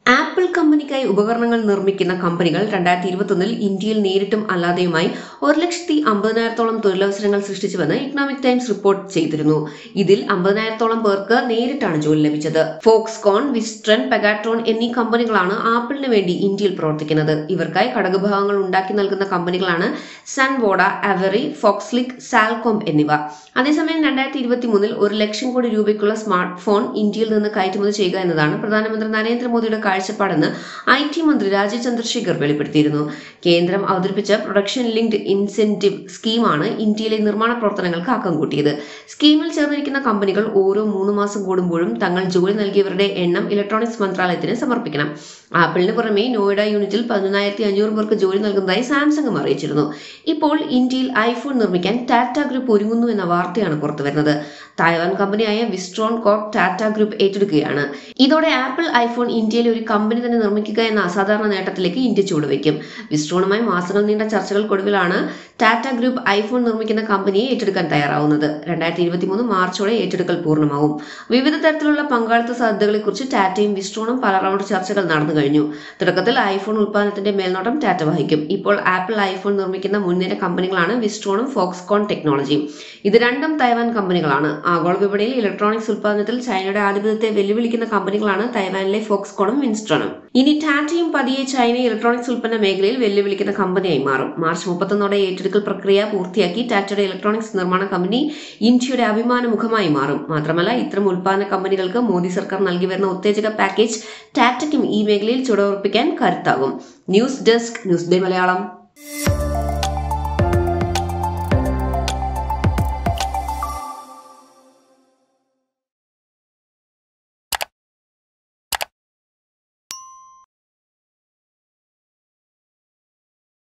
apple കമ്പനിക്കായി ഉപകരണങ്ങൾ നിർമ്മിക്കുന്ന കമ്പനികൾ രണ്ടായിരത്തി ഇരുപത്തൊന്നിൽ ഇന്ത്യയിൽ നേരിട്ടും അല്ലാതെയുമായി ഒരു ലക്ഷത്തി അമ്പതിനായിരത്തോളം തൊഴിലവസരങ്ങൾ സൃഷ്ടിച്ചുവെന്ന് ഇക്കണോമിക് ടൈംസ് റിപ്പോർട്ട് ചെയ്തിരുന്നു ഇതിൽ അമ്പതിനായിരത്തോളം പേർക്ക് നേരിട്ടാണ് ജോലി ലഭിച്ചത് ഫോക്സ്കോൺ വിസ്ട്രൻ പെഗാട്രോൺ എന്നീ കമ്പനികളാണ് ആപ്പിളിന് വേണ്ടി ഇന്ത്യയിൽ പ്രവർത്തിക്കുന്നത് ഇവർക്കായി ഘടകഭാഗങ്ങൾ ഉണ്ടാക്കി നൽകുന്ന കമ്പനികളാണ് സൺവോഡ അവറി ഫോക്സ്ലിക് സാൽകോം എന്നിവ അതേസമയം രണ്ടായിരത്തി ഇരുപത്തി മൂന്നിൽ ഒരു ലക്ഷം കോടി രൂപയ്ക്കുള്ള സ്മാർട്ട് ഫോൺ ഇന്ത്യയിൽ നിന്ന് കയറ്റുമതി ചെയ്യുക എന്നതാണ് പ്രധാനമന്ത്രി നരേന്ദ്രമോദിയുടെ കാഴ്ചപ്പാടെന്ന് ഐ ടി മന്ത്രി രാജീവ് ചന്ദ്രശേഖർ വെളിപ്പെടുത്തിയിരുന്നു കേന്ദ്രം അവതരിപ്പിച്ച പ്രൊഡക്ഷൻ ലിങ്ക്ഡ് ഇൻസെന്റീവ് സ്കീമാണ് ഇന്ത്യയിലെ നിർമ്മാണ പ്രവർത്തനങ്ങൾക്ക് ആക്കം കൂട്ടിയത് സ്കീമിൽ ചേർന്നിരിക്കുന്ന കമ്പനികൾ ഓരോ മൂന്ന് മാസം കൂടുമ്പോഴും തങ്ങൾ ജോലി നൽകിയവരുടെ എണ്ണം ഇലക്ട്രോണിക്സ് മന്ത്രാലയത്തിന് സമർപ്പിക്കണം ആപ്പിളിന് പുറമെ നോയിഡ യൂണിറ്റിൽ പതിനൊന്നായിരത്തി അഞ്ഞൂറ് പേർക്ക് ജോലി നൽകുന്നതായി സാംസങ്ങും അറിയിച്ചിരുന്നു ഇപ്പോൾ ഇന്ത്യയിൽ ഐഫോൺ നിർമ്മിക്കാൻ ടാറ്റ ഗ്രൂപ്പ് ഒരുങ്ങുന്നു എന്ന വാർത്തയാണ് പുറത്തുവരുന്നത് തായ്വാൻ കമ്പനിയായ വിസ്ട്രോൺ കോപ്പ് ടാറ്റ ഗ്രൂപ്പ് ഏറ്റെടുക്കുകയാണ് ഇതോടെ ആപ്പിൾ ഐഫോൺ ഇന്ത്യയിൽ ഒരു കമ്പനി തന്നെ നിർമ്മിക്കുക എന്ന അസാധാരണ നേട്ടത്തിലേക്ക് ഇന്ത്യ ചുവടുവയ്ക്കും വിസ്ട്രോണുമായി മാസങ്ങൾ നീണ്ട ചർച്ചകൾക്കൊടുവിലാണ് ടാറ്റ ഗ്രൂപ്പ് ഐഫോൺ നിർമ്മിക്കുന്ന കമ്പനിയെ ഏറ്റെടുക്കാൻ തയ്യാറാവുന്നത് രണ്ടായിരത്തി ഇരുപത്തി മൂന്ന് മാർച്ചോടെ ഏറ്റെടുക്കൽ പൂർണ്ണമാവും വിവിധ തരത്തിലുള്ള പങ്കാളിത്ത സാധ്യതകളെക്കുറിച്ച് ടാറ്റയും വിസ്ട്രോണും പല റൗണ്ട് ചർച്ചകൾ നടന്നു കഴിഞ്ഞു തുടക്കത്തിൽ ഐഫോൺ ഉൽപ്പാദനത്തിന്റെ മേൽനോട്ടം ടാറ്റ വഹിക്കും ഇപ്പോൾ ആപ്പിൾ ഐഫോൺ നിർമ്മിക്കുന്ന മുൻനിര കമ്പനികളാണ് വിസ്ട്രോണും ഫോക്സ്കോൺ ടെക്നോളജിയും ഇത് രണ്ടും തൈവാൻ കമ്പനികളാണ് ആഗോള വിപണിയിൽ ഇലക്ട്രോണിക്സ് ഉൽപ്പാദനത്തിൽ ചൈനയുടെ ആധിപത്യത്തെ വെല്ലുവിളിക്കുന്ന കമ്പനികളാണ് തൈവാനിലെ ഫോക്സ്കോണും വിൻസ്ട്രോണും ഇനി ടാറ്റയും പതിയെ ചൈനയെ ഇലക്ട്രോണിക്സ് ഉൽപ്പന്ന മേഖലയിൽ വെല്ലുവിളിക്കുന്ന കമ്പനിയായി മാറും മാർച്ച് മുപ്പത്തൊന്നോടെ ഏറ്റെടുക്കൽ പ്രക്രിയ പൂർത്തിയാക്കി ടാറ്റയുടെ ഇലക്ട്രോണിക്സ് നിർമ്മാണ കമ്പനി ഇന്ത്യയുടെ അഭിമാന മുഖമായി മാറും മാത്രമല്ല ഇത്തരം ഉൽപ്പാദന കമ്പനികൾക്ക് മോദി സർക്കാർ നൽകി വരുന്ന ഉത്തേജക പാക്കേജ് ടാറ്റയ്ക്കും ഈ മേഖലയിൽ ചുവടുറപ്പിക്കാൻ കരുത്താകും news desk news day Malayalam